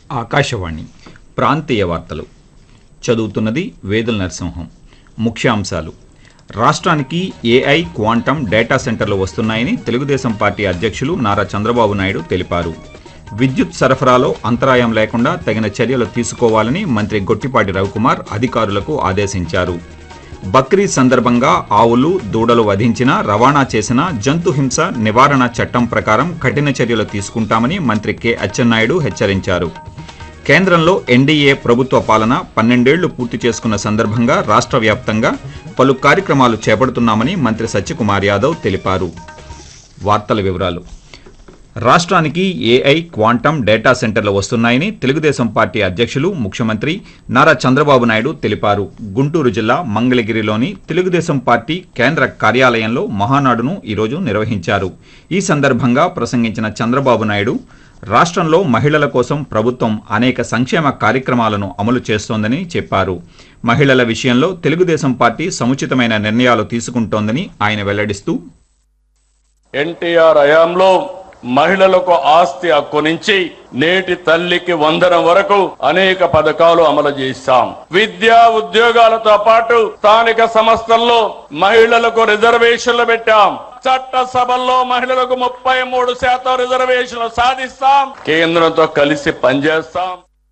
ఆకాశవాణి ప్రాంతీయ వార్తలు చదువుతున్నది వేదుల నరసింహం ముఖ్యాంశాలు రాష్ట్రానికి ఏఐ క్వాంటం డేటా సెంటర్లు వస్తున్నాయని తెలుగుదేశం పార్టీ అధ్యక్షులు నారా చంద్రబాబు నాయుడు తెలిపారు విద్యుత్ సరఫరాలో అంతరాయం లేకుండా తగిన చర్యలు తీసుకోవాలని మంత్రి గొట్టిపాటి రవికుమార్ అధికారులకు ఆదేశించారు బక్రీద్ సందర్భంగా ఆవులు దూడలు వధించిన రవాణా చేసిన జంతు హింస నివారణ చట్టం ప్రకారం కఠిన చర్యలు తీసుకుంటామని మంత్రి కె అచ్చెన్నాయుడు హెచ్చరించారు కేంద్రంలో ఎన్డీఏ ప్రభుత్వ పాలన పన్నెండేళ్లు పూర్తి చేసుకున్న సందర్భంగా రాష్ట్ర వ్యాప్తంగా పలు కార్యక్రమాలు చేపడుతున్నామని మంత్రి సత్యకుమార్ యాదవ్ తెలిపారు వార్తల వివరాలు రాష్ట్రానికి ఏఐ క్వాంటం డేటా సెంటర్లు వస్తున్నాయని తెలుగుదేశం పార్టీ అధ్యక్షులు ముఖ్యమంత్రి నారా చంద్రబాబు నాయుడు తెలిపారు గుంటూరు జిల్లా మంగళగిరిలోని తెలుగుదేశం పార్టీ కేంద్ర కార్యాలయంలో మహానాడును ఈరోజు నిర్వహించారు ఈ సందర్భంగా ప్రసంగించిన చంద్రబాబు నాయుడు రాష్ట్రంలో మహిళల కోసం ప్రభుత్వం అనేక సంక్షేమ కార్యక్రమాలను అమలు చేస్తోందని చెప్పారు మహిళల విషయంలో తెలుగుదేశం పార్టీ సముచితమైన నిర్ణయాలు తీసుకుంటోందని ఆయన వెల్లడిస్తూ ఎన్టీఆర్ హయాంలో మహిళలకు ఆస్తి హక్కు నుంచి నేటి తల్లికి వందనం వరకు అనేక పథకాలు అమలు చేశాం విద్యా ఉద్యోగాలతో పాటు స్థానిక సంస్థల్లో మహిళలకు రిజర్వేషన్లు పెట్టాం చట్ట సభల్లో మహిళలకు ముప్పై మూడు శాతం రిజర్వేషన్లు సాధిస్తాం కేంద్రంతో కలిసి పనిచేస్తాం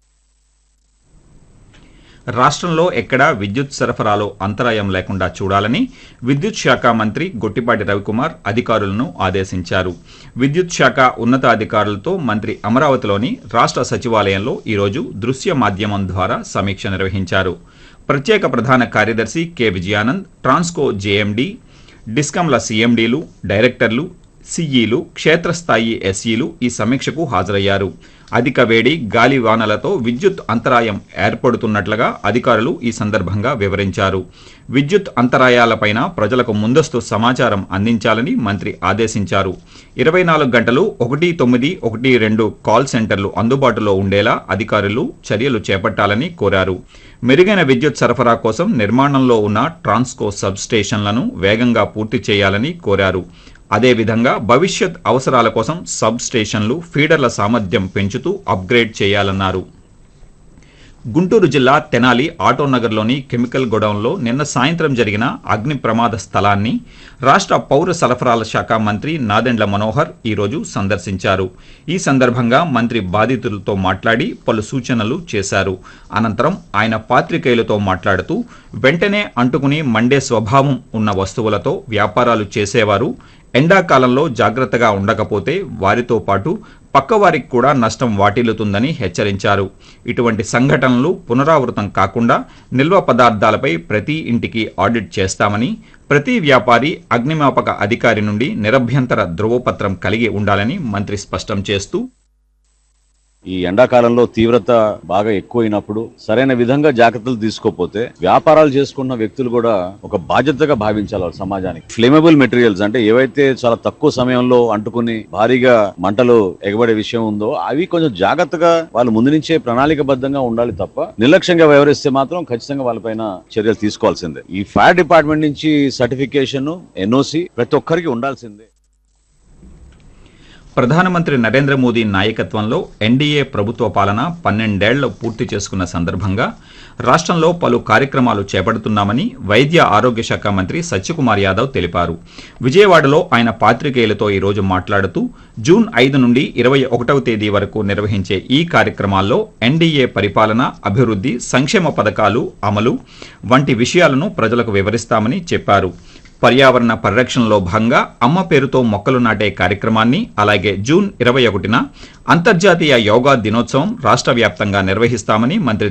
రాష్ట్రంలో ఎక్కడా విద్యుత్ సరఫరాలో అంతరాయం లేకుండా చూడాలని విద్యుత్ శాఖ మంత్రి గొట్టిపాటి రవికుమార్ అధికారులను ఆదేశించారు విద్యుత్ శాఖ ఉన్నతాధికారులతో మంత్రి అమరావతిలోని రాష్ట్ర సచివాలయంలో ఈరోజు దృశ్య మాధ్యమం ద్వారా సమీక్ష నిర్వహించారు ప్రత్యేక ప్రధాన కార్యదర్శి కె విజయానంద్ ట్రాన్స్కో జేఎండీ డిస్కంల సీఎండీలు డైరెక్టర్లు సిఈలు క్షేత్రస్థాయి ఎస్ఈలు ఈ సమీక్షకు హాజరయ్యారు అధిక వేడి గాలి వానలతో విద్యుత్ అంతరాయం ఏర్పడుతున్నట్లుగా అధికారులు ఈ సందర్భంగా వివరించారు విద్యుత్ అంతరాయాలపైన ప్రజలకు ముందస్తు సమాచారం అందించాలని మంత్రి ఆదేశించారు ఇరవై నాలుగు గంటలు ఒకటి తొమ్మిది ఒకటి రెండు కాల్ సెంటర్లు అందుబాటులో ఉండేలా అధికారులు చర్యలు చేపట్టాలని కోరారు మెరుగైన విద్యుత్ సరఫరా కోసం నిర్మాణంలో ఉన్న ట్రాన్స్కో సబ్ స్టేషన్లను వేగంగా పూర్తి చేయాలని కోరారు అదేవిధంగా భవిష్యత్ అవసరాల కోసం సబ్ స్టేషన్లు ఫీడర్ల సామర్థ్యం పెంచుతూ అప్గ్రేడ్ చేయాలన్నారు గుంటూరు జిల్లా తెనాలి ఆటోనగర్లోని కెమికల్ గొడౌన్లో నిన్న సాయంత్రం జరిగిన అగ్ని ప్రమాద స్థలాన్ని రాష్ట్ర పౌర సరఫరాల శాఖ మంత్రి నాదెండ్ల మనోహర్ ఈరోజు సందర్శించారు ఈ సందర్భంగా మంత్రి బాధితులతో మాట్లాడి పలు సూచనలు చేశారు అనంతరం ఆయన పాత్రికేయులతో మాట్లాడుతూ వెంటనే అంటుకుని మండే స్వభావం ఉన్న వస్తువులతో వ్యాపారాలు చేసేవారు ఎండాకాలంలో జాగ్రత్తగా ఉండకపోతే వారితో పాటు పక్కవారికి కూడా నష్టం వాటిల్లుతుందని హెచ్చరించారు ఇటువంటి సంఘటనలు పునరావృతం కాకుండా నిల్వ పదార్థాలపై ప్రతి ఇంటికి ఆడిట్ చేస్తామని ప్రతి వ్యాపారి అగ్నిమాపక అధికారి నుండి నిరభ్యంతర ధృవపత్రం కలిగి ఉండాలని మంత్రి స్పష్టం చేస్తూ ఈ ఎండాకాలంలో తీవ్రత బాగా ఎక్కువైనప్పుడు సరైన విధంగా జాగ్రత్తలు తీసుకోకపోతే వ్యాపారాలు చేసుకున్న వ్యక్తులు కూడా ఒక బాధ్యతగా భావించాలి వాళ్ళ సమాజానికి ఫ్లేమబుల్ మెటీరియల్స్ అంటే ఏవైతే చాలా తక్కువ సమయంలో అంటుకుని భారీగా మంటలు ఎగబడే విషయం ఉందో అవి కొంచెం జాగ్రత్తగా వాళ్ళు ముందు నుంచే ప్రణాళికబద్ధంగా ఉండాలి తప్ప నిర్లక్ష్యంగా వ్యవహరిస్తే మాత్రం ఖచ్చితంగా వాళ్ళపైన చర్యలు తీసుకోవాల్సిందే ఈ ఫైర్ డిపార్ట్మెంట్ నుంచి సర్టిఫికేషన్ ఎన్ఓసి ప్రతి ఒక్కరికి ఉండాల్సిందే ప్రధానమంత్రి నరేంద్ర మోదీ నాయకత్వంలో ఎన్డీఏ ప్రభుత్వ పాలన పన్నెండేళ్లు పూర్తి చేసుకున్న సందర్భంగా రాష్ట్రంలో పలు కార్యక్రమాలు చేపడుతున్నామని వైద్య ఆరోగ్య శాఖ మంత్రి సత్యకుమార్ యాదవ్ తెలిపారు విజయవాడలో ఆయన పాత్రికేయులతో ఈరోజు మాట్లాడుతూ జూన్ ఐదు నుండి ఇరవై ఒకటవ తేదీ వరకు నిర్వహించే ఈ కార్యక్రమాల్లో ఎన్డీఏ పరిపాలన అభివృద్ధి సంక్షేమ పథకాలు అమలు వంటి విషయాలను ప్రజలకు వివరిస్తామని చెప్పారు పర్యావరణ పరిరక్షణలో భాగంగా అమ్మ పేరుతో మొక్కలు నాటే కార్యక్రమాన్ని అలాగే జూన్ ఇరవై ఒకటిన అంతర్జాతీయ యోగా దినోత్సవం రాష్ట్ర వ్యాప్తంగా నిర్వహిస్తామని మంత్రి